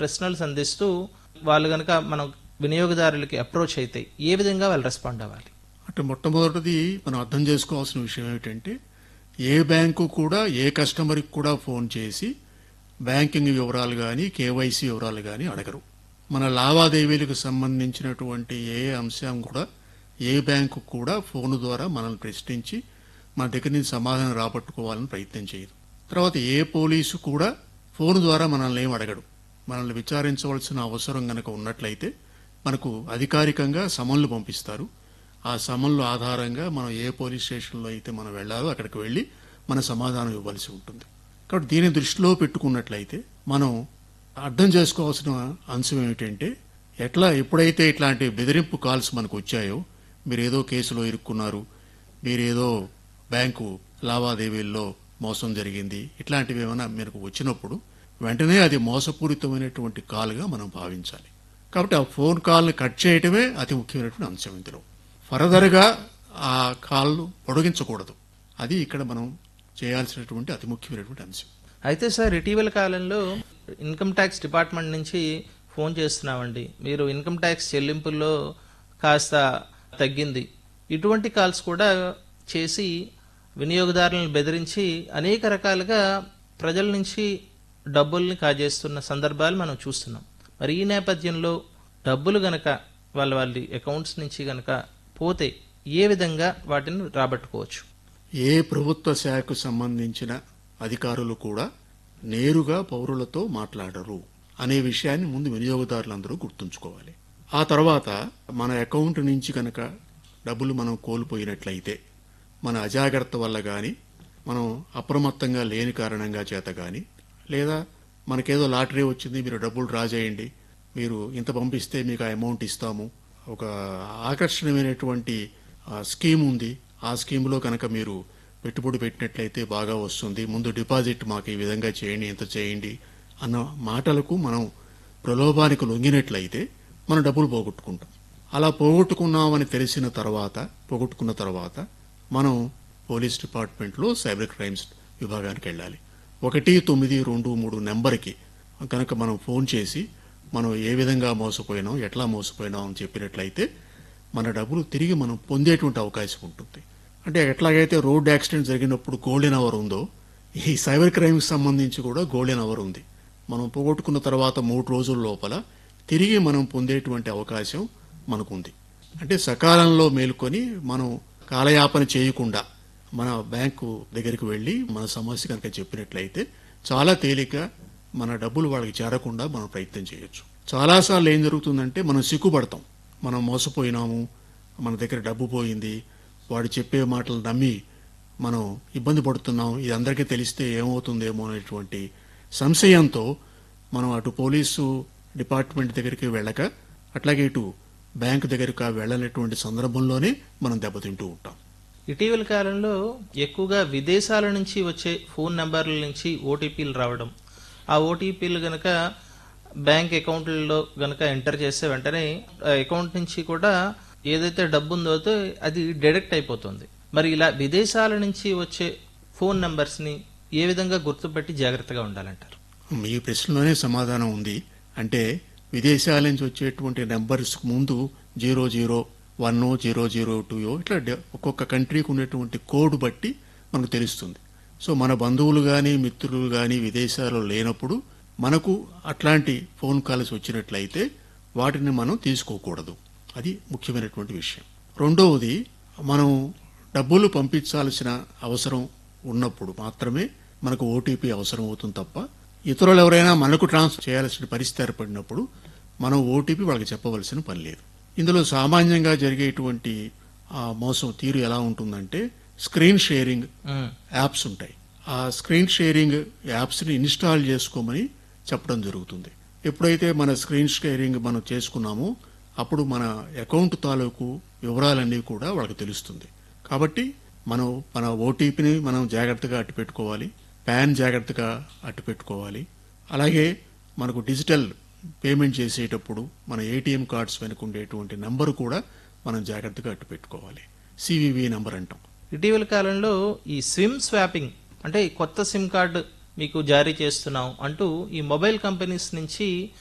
ప్రశ్నలు సంధిస్తూ వాళ్ళు గనక మనం వినియోగదారులకి అప్రోచ్ అయితే ఏ విధంగా వాళ్ళు రెస్పాండ్ అవ్వాలి అంటే మొట్టమొదటిది మనం అర్థం చేసుకోవాల్సిన విషయం ఏమిటంటే ఏ బ్యాంకు కూడా ఏ కస్టమర్కి కూడా ఫోన్ చేసి బ్యాంకింగ్ వివరాలు కానీ కేవైసీ వివరాలు కానీ అడగరు మన లావాదేవీలకు సంబంధించినటువంటి ఏ అంశం కూడా ఏ బ్యాంకు కూడా ఫోన్ ద్వారా మనల్ని ప్రశ్నించి మన దగ్గర నుంచి సమాధానం రాబట్టుకోవాలని ప్రయత్నం చేయదు తర్వాత ఏ పోలీసు కూడా ఫోన్ ద్వారా మనల్ని ఏం అడగడు మనల్ని విచారించవలసిన అవసరం గనక ఉన్నట్లయితే మనకు అధికారికంగా సమన్లు పంపిస్తారు ఆ సమన్లు ఆధారంగా మనం ఏ పోలీస్ స్టేషన్లో అయితే మనం వెళ్ళాలో అక్కడికి వెళ్ళి మన సమాధానం ఇవ్వాల్సి ఉంటుంది కాబట్టి దీన్ని దృష్టిలో పెట్టుకున్నట్లయితే మనం అర్థం చేసుకోవాల్సిన అంశం ఏమిటంటే ఎట్లా ఎప్పుడైతే ఇట్లాంటి బెదిరింపు కాల్స్ మనకు వచ్చాయో మీరు ఏదో కేసులో ఇరుక్కున్నారు మీరేదో బ్యాంకు లావాదేవీల్లో మోసం జరిగింది ఇట్లాంటివి ఏమైనా మీకు వచ్చినప్పుడు వెంటనే అది మోసపూరితమైనటువంటి కాల్గా మనం భావించాలి కాబట్టి ఆ ఫోన్ కాల్ని కట్ చేయటమే అతి ముఖ్యమైనటువంటి అంశం ఇందులో ఫర్దర్గా ఆ కాల్ను పొడిగించకూడదు అది ఇక్కడ మనం చేయాల్సినటువంటి అతి ముఖ్యమైనటువంటి అంశం అయితే సార్ ఇటీవల కాలంలో ఇన్కమ్ ట్యాక్స్ డిపార్ట్మెంట్ నుంచి ఫోన్ చేస్తున్నామండి మీరు ఇన్కమ్ ట్యాక్స్ చెల్లింపుల్లో కాస్త తగ్గింది ఇటువంటి కాల్స్ కూడా చేసి వినియోగదారులను బెదిరించి అనేక రకాలుగా ప్రజల నుంచి డబ్బుల్ని కాజేస్తున్న సందర్భాలు మనం చూస్తున్నాం మరి ఈ నేపథ్యంలో డబ్బులు గనక వాళ్ళ వాళ్ళ అకౌంట్స్ నుంచి గనక పోతే ఏ విధంగా వాటిని రాబట్టుకోవచ్చు ఏ ప్రభుత్వ శాఖకు సంబంధించిన అధికారులు కూడా నేరుగా పౌరులతో మాట్లాడరు అనే విషయాన్ని ముందు వినియోగదారులందరూ గుర్తుంచుకోవాలి ఆ తర్వాత మన అకౌంట్ నుంచి కనుక డబ్బులు మనం కోల్పోయినట్లయితే మన అజాగ్రత్త వల్ల కానీ మనం అప్రమత్తంగా లేని కారణంగా చేత కానీ లేదా మనకేదో లాటరీ వచ్చింది మీరు డబ్బులు డ్రా చేయండి మీరు ఇంత పంపిస్తే మీకు ఆ అమౌంట్ ఇస్తాము ఒక ఆకర్షణీయమైనటువంటి ఆ, స్కీమ్ ఉంది ఆ స్కీమ్లో కనుక మీరు పెట్టుబడి పెట్టినట్లయితే బాగా వస్తుంది ముందు డిపాజిట్ మాకు ఈ విధంగా చేయండి ఇంత చేయండి అన్న మాటలకు మనం ప్రలోభానికి లొంగినట్లయితే మనం డబ్బులు పోగొట్టుకుంటాం అలా పోగొట్టుకున్నామని తెలిసిన తర్వాత పోగొట్టుకున్న తర్వాత మనం పోలీస్ డిపార్ట్మెంట్లో సైబర్ క్రైమ్స్ విభాగానికి వెళ్ళాలి ఒకటి తొమ్మిది రెండు మూడు నెంబర్కి కనుక మనం ఫోన్ చేసి మనం ఏ విధంగా మోసపోయినాం ఎట్లా మోసపోయినాం అని చెప్పినట్లయితే మన డబ్బులు తిరిగి మనం పొందేటువంటి అవకాశం ఉంటుంది అంటే ఎట్లాగైతే రోడ్ యాక్సిడెంట్ జరిగినప్పుడు గోల్డెన్ అవర్ ఉందో ఈ సైబర్ క్రైమ్కి సంబంధించి కూడా గోల్డెన్ అవర్ ఉంది మనం పోగొట్టుకున్న తర్వాత మూడు రోజుల లోపల తిరిగి మనం పొందేటువంటి అవకాశం మనకుంది అంటే సకాలంలో మేలుకొని మనం కాలయాపన చేయకుండా మన బ్యాంకు దగ్గరికి వెళ్ళి మన సమస్య కనుక చెప్పినట్లయితే చాలా తేలిక మన డబ్బులు వాళ్ళకి చేరకుండా మనం ప్రయత్నం చేయొచ్చు చాలాసార్లు ఏం జరుగుతుందంటే మనం సిగ్గుపడతాం మనం మోసపోయినాము మన దగ్గర డబ్బు పోయింది వాడు చెప్పే మాటలు నమ్మి మనం ఇబ్బంది పడుతున్నాం ఇది అందరికీ తెలిస్తే ఏమవుతుందేమో అనేటువంటి సంశయంతో మనం అటు పోలీసు డిపార్ట్మెంట్ దగ్గరికి వెళ్ళక అట్లాగే ఇటు బ్యాంకు దగ్గరకు వెళ్ళనటువంటి సందర్భంలోనే మనం దెబ్బతింటూ ఉంటాం ఇటీవల కాలంలో ఎక్కువగా విదేశాల నుంచి వచ్చే ఫోన్ నెంబర్ల నుంచి ఓటీపీలు రావడం ఆ ఓటీపీలు గనక బ్యాంక్ అకౌంట్లలో గనక ఎంటర్ చేస్తే వెంటనే ఆ అకౌంట్ నుంచి కూడా ఏదైతే డబ్బు ఉందో అది డిడక్ట్ అయిపోతుంది మరి ఇలా విదేశాల నుంచి వచ్చే ఫోన్ నెంబర్స్ ని ఏ విధంగా గుర్తుపెట్టి జాగ్రత్తగా ఉండాలంటారు మీ ప్రశ్నలోనే సమాధానం ఉంది అంటే విదేశాల నుంచి వచ్చేటువంటి నెంబర్స్ ముందు zero zero one zero zero two ఇట్లా డ- ఒక్కొక్క కంట్రీకి ఉన్నటువంటి కోడ్ బట్టి మనకు తెలుస్తుంది సో మన బంధువులు కానీ మిత్రులు కానీ విదేశాల్లో లేనప్పుడు మనకు అట్లాంటి ఫోన్ కాల్స్ వచ్చినట్లయితే వాటిని మనం తీసుకోకూడదు అది ముఖ్యమైనటువంటి విషయం రెండవది మనం డబ్బులు పంపించాల్సిన అవసరం ఉన్నప్పుడు మాత్రమే మనకు ఓటీపీ అవసరం అవుతుంది తప్ప ఇతరులు ఎవరైనా మనకు ట్రాన్స్ఫర్ చేయాల్సిన పరిస్థితి ఏర్పడినప్పుడు మనం ఓటీపీ వాళ్ళకి చెప్పవలసిన పని లేదు ఇందులో సామాన్యంగా జరిగేటువంటి ఆ మోసం తీరు ఎలా ఉంటుందంటే స్క్రీన్ షేరింగ్ ఉమ్, యాప్స్ ఉంటాయి ఆ స్క్రీన్ షేరింగ్ యాప్స్ని ఇన్స్టాల్ చేసుకోమని చెప్పడం జరుగుతుంది ఎప్పుడైతే మన స్క్రీన్ షేరింగ్ మనం చేసుకున్నామో అప్పుడు మన అకౌంట్ తాలూకు వివరాలన్నీ కూడా వాళ్ళకి తెలుస్తుంది కాబట్టి మనం మన ఓటీపీని మనం జాగ్రత్తగా అట్టు పెట్టుకోవాలి పాన్ జాగ్రత్తగా అట్టు పెట్టుకోవాలి అలాగే మనకు డిజిటల్ పేమెంట్ చేసేటప్పుడు మన ఏటీఎం కార్డ్స్ వెనుక ఉండేటువంటి నంబర్ కూడా మనం జాగ్రత్తగా అట్టు పెట్టుకోవాలి సివివి నంబర్ అంటాం ఇటీవల కాలంలో ఈ సిమ్ స్వాపింగ్ అంటే ఈ కొత్త సిమ్ కార్డు మీకు జారీ చేస్తున్నాం అంటూ ఈ మొబైల్ కంపెనీస్ నుంచి